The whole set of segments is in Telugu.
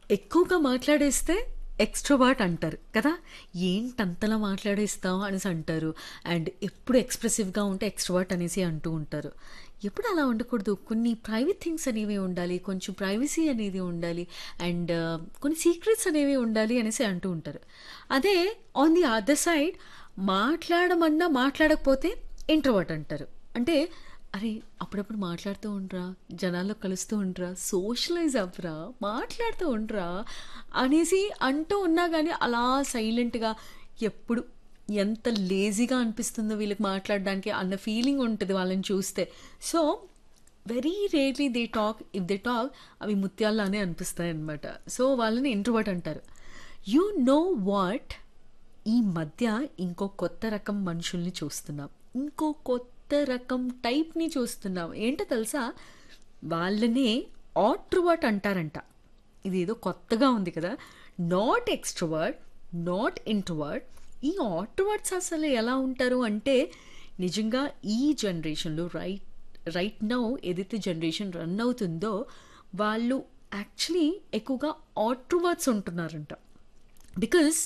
ఎక్కువగా మాట్లాడేస్తే ఎక్స్ట్రోవర్ట్ అంటారు కదా ఏంటంతలా మాట్లాడేస్తావు అనేసి అంటారు అండ్ ఎప్పుడు ఎక్స్ప్రెసివ్గా ఉంటే ఎక్స్ట్రోవర్ట్ అనేసి అంటూ ఉంటారు ఎప్పుడు అలా ఉండకూడదు కొన్ని ప్రైవేట్ థింగ్స్ అనేవి ఉండాలి కొంచెం ప్రైవసీ అనేది ఉండాలి అండ్ కొన్ని సీక్రెట్స్ అనేవి ఉండాలి అనేసి అంటూ ఉంటారు అదే ఆన్ ది అదర్ సైడ్ మాట్లాడమన్నా మాట్లాడకపోతే ఇంట్రోవర్ట్ అంటారు అంటే అరే అప్పుడప్పుడు మాట్లాడుతూ ఉండరా జనాల్లో కలుస్తూ ఉండరా సోషలైజ్ అవ్వరా మాట్లాడుతూ ఉండరా అనేసి అంటూ ఉన్నా కానీ అలా సైలెంట్గా ఎప్పుడు ఎంత లేజీగా అనిపిస్తుందో వీళ్ళకి మాట్లాడడానికి అన్న ఫీలింగ్ ఉంటుంది వాళ్ళని చూస్తే so very rarely they talk if they talk అవి ముత్యాల్లానే అనిపిస్తాయి అనమాట సో వాళ్ళని ఇంట్రోవర్ట్ అంటారు యూ నో వాట్ ఈ మధ్య ఇంకో కొత్త రకం మనుషుల్ని చూస్తున్నాం ఇంకో కొత్త రకం టైప్ని చూస్తున్నాం ఏంటో తెలుసా వాళ్ళనే ఆట్రువర్ట్ అంటారంట ఇదేదో కొత్తగా ఉంది కదా నాట్ ఎక్స్ట్రోవర్ట్ నాట్ ఇంట్రోవర్ట్ ఈ ఆట్రువర్ట్స్ అసలు ఎలా ఉంటారు అంటే నిజంగా ఈ జనరేషన్లో రైట్ రైట్ నౌ ఏదైతే జనరేషన్ రన్ అవుతుందో వాళ్ళు యాక్చువల్లీ ఎక్కువగా ఆట్రువర్ట్స్ ఉంటున్నారంట బికాస్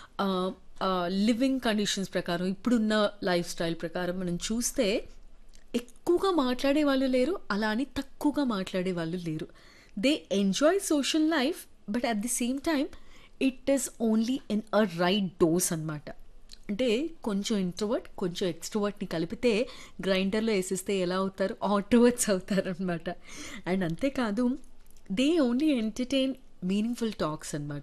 లివింగ్ కండిషన్స్ ప్రకారం ఇప్పుడున్న లైఫ్ స్టైల్ ప్రకారం మనం చూస్తే ఎక్కువగా మాట్లాడే వాళ్ళు లేరు అలా అని తక్కువగా మాట్లాడే వాళ్ళు లేరు they enjoy social life but at the same time it is only in a right dose అనమాట అంటే కొంచెం ఇంట్రోవర్ట్ కొంచెం ఎక్స్ట్రోవర్ట్ని కలిపితే గ్రైండర్లో వేసేస్తే ఎలా అవుతారు ఆటోవర్ట్స్ అవుతారు అనమాట అండ్ అంతేకాదు they only entertain meaningful talks అనమాట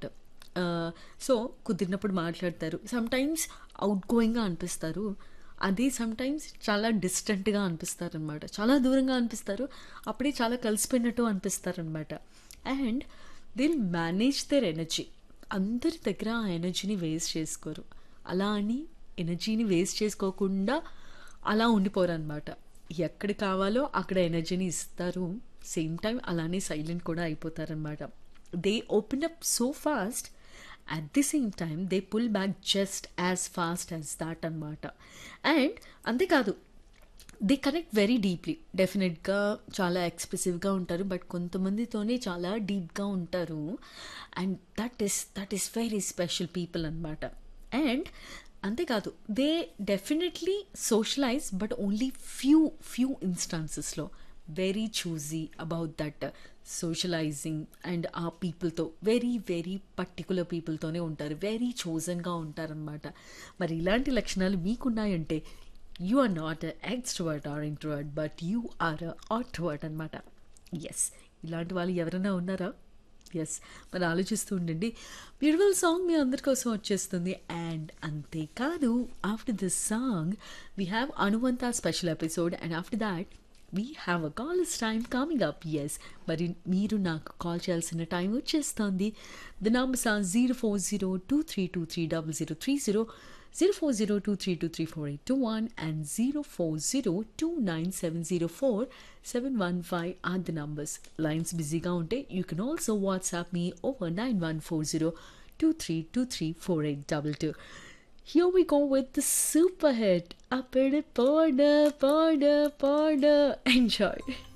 సో కుదిరినప్పుడు మాట్లాడతారు సమ్టైమ్స్ అవుట్ గోయింగ్గా అనిపిస్తారు అదే సమ్టైమ్స్ చాలా డిస్టెంట్గా అనిపిస్తారు అనమాట చాలా దూరంగా అనిపిస్తారు అప్పుడే చాలా కలిసిపోయినట్టు అనిపిస్తారు అనమాట and they'll manage their energy అందరి దగ్గర ఆ ఎనర్జీని వేస్ట్ చేసుకోరు అలా అని ఎనర్జీని వేస్ట్ చేసుకోకుండా అలా ఉండిపోరు అనమాట ఎక్కడ కావాలో అక్కడ ఎనర్జీని ఇస్తారు సేమ్ టైం అలానే సైలెంట్ కూడా అయిపోతారనమాట they open up so fast at the same time they pull back just as fast as that అనమాట అండ్ అంతేకాదు దే కనెక్ట్ వెరీ డీప్లీ డెఫినెట్గా చాలా ఎక్స్ప్రెసివ్గా ఉంటారు బట్ కొంతమందితోనే చాలా డీప్గా ఉంటారు and that is that is very special people అనమాట అండ్ అంతేకాదు they definitely socialise but only few few ఇన్స్టాన్సెస్లో very choosy about that socialising and ఆ పీపుల్తో వెరీ వెరీ పర్టికులర్ పీపుల్తోనే ఉంటారు వెరీ చోజన్గా ఉంటారనమాట మరి ఇలాంటి లక్షణాలు మీకున్నాయంటే you are not extrovert or introvert but you are otrovert అనమాట ఎస్ ఇలాంటి వాళ్ళు ఎవరైనా ఉన్నారా ఎస్ మరి ఆలోచిస్తూ ఉండండి బ్యూటిఫుల్ సాంగ్ మీ అందరి కోసం వచ్చేస్తుంది అండ్ అంతేకాదు after this song we have అనువంత special episode and after that we have a calls time coming up yes మరి మీరు నాకు కాల్ చేయాల్సిన టైం వచ్చేస్తుంది the numbers are zero four zero two three two three double zero three zero zero four zero two three two three four eight two one and zero four zero two nine seven zero four seven one five are the numbers lines బిజీగా ఉంటే you can also WhatsApp me over nine one four zero two three two three four eight double two Here we go with the super hit. Up in it, Porter, Porter, Porter. Enjoy.